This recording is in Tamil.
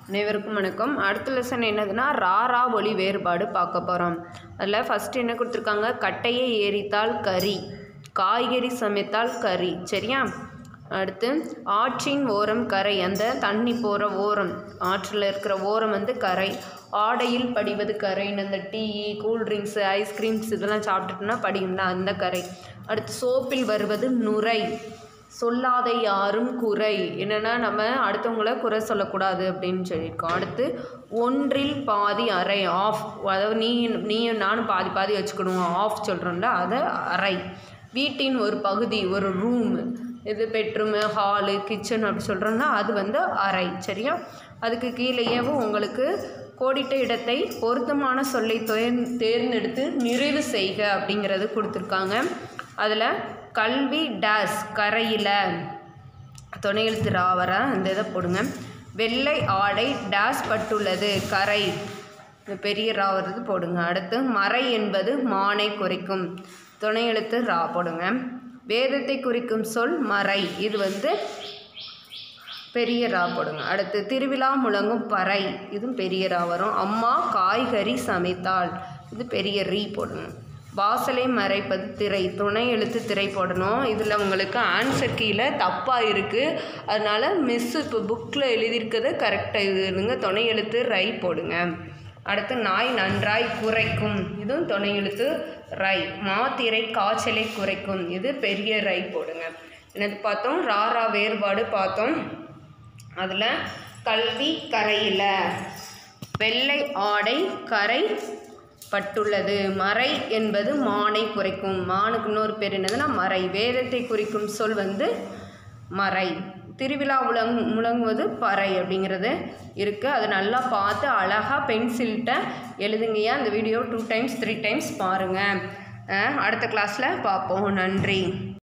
அனைவருக்கும் வணக்கம் அடுத்த லெசன் என்னதுன்னா ரா ரா ஒளி வேறுபாடு பார்க்க போகிறோம் அதில் ஃபஸ்ட்டு என்ன கொடுத்துருக்காங்க கட்டையை ஏறித்தால் கறி காய்கறி சமைத்தால் கறி சரியா அடுத்து ஆற்றின் ஓரம் கரை அந்த தண்ணி போகிற ஓரம் ஆற்றில் இருக்கிற ஓரம் வந்து கரை ஆடையில் படிவது கரைன்னு அந்த டீ கூல்ட்ரிங்க்ஸு ஐஸ்கிரீம்ஸ் இதெல்லாம் சாப்பிட்டுட்டோம்னா படிக்கும்ல அந்த கரை அடுத்து சோப்பில் வருவது நுரை சொல்லாத யாரும் குறை என்னென்னா நம்ம அடுத்தவங்கள குறை சொல்லக்கூடாது அப்படின்னு சொல்லியிருக்கோம் அடுத்து ஒன்றில் பாதி அறை ஆஃப் அதாவது நீ நீ நானும் பாதி பாதி வச்சுக்கணும் ஆஃப் சொல்கிறோம்ல அதை அறை வீட்டின் ஒரு பகுதி ஒரு ரூம் இது பெட்ரூமு ஹாலு கிச்சன் அப்படி சொல்கிறோம்னா அது வந்து அறை சரியா அதுக்கு கீழேயேவும் உங்களுக்கு கோடிட்ட இடத்தை பொருத்தமான சொல்லை தேர் தேர்ந்தெடுத்து நிறைவு செய்க அப்படிங்கிறது கொடுத்துருக்காங்க அதில் கல்வி டேஸ் கரையில் துணை எழுத்து ராவர அந்த இதை போடுங்க வெள்ளை ஆடை டேஸ் பட்டுள்ளது கரை இந்த பெரிய ரா வருது போடுங்க அடுத்து மறை என்பது மானை குறிக்கும் துணை எழுத்து ரா போடுங்க வேதத்தை குறிக்கும் சொல் மறை இது வந்து பெரிய ரா போடுங்க அடுத்து திருவிழா முழங்கும் பறை இதுவும் பெரிய ரா வரும் அம்மா காய்கறி சமைத்தாள் இது பெரிய ரீ போடுங்க வாசலை மறைப்பது திரை துணை எழுத்து திரை போடணும் இதில் உங்களுக்கு ஆன்சர் கீழே தப்பாக இருக்குது அதனால் மிஸ் இப்போ புக்கில் எழுதியிருக்கிறது கரெக்டாக எழுதுங்க துணை எழுத்து ரை போடுங்க அடுத்து நாய் நன்றாய் குறைக்கும் இதுவும் துணை எழுத்து ரை மாத்திரை காய்ச்சலை குறைக்கும் இது பெரிய ரை போடுங்க என்னது பார்த்தோம் ராரா வேறுபாடு பார்த்தோம் அதில் கல்வி கரையில் வெள்ளை ஆடை கரை பட்டுள்ளது மறை என்பது மானை குறைக்கும் மானுக்கு இன்னொரு பேர் என்னதுன்னா மறை வேதத்தை குறிக்கும் சொல் வந்து மறை திருவிழா முழங் முழங்குவது பறை அப்படிங்கிறது இருக்குது அதை நல்லா பார்த்து அழகாக பென்சில்கிட்ட எழுதுங்கய்யா அந்த video two times three times பாருங்கள் அடுத்த கிளாஸில் பார்ப்போம் நன்றி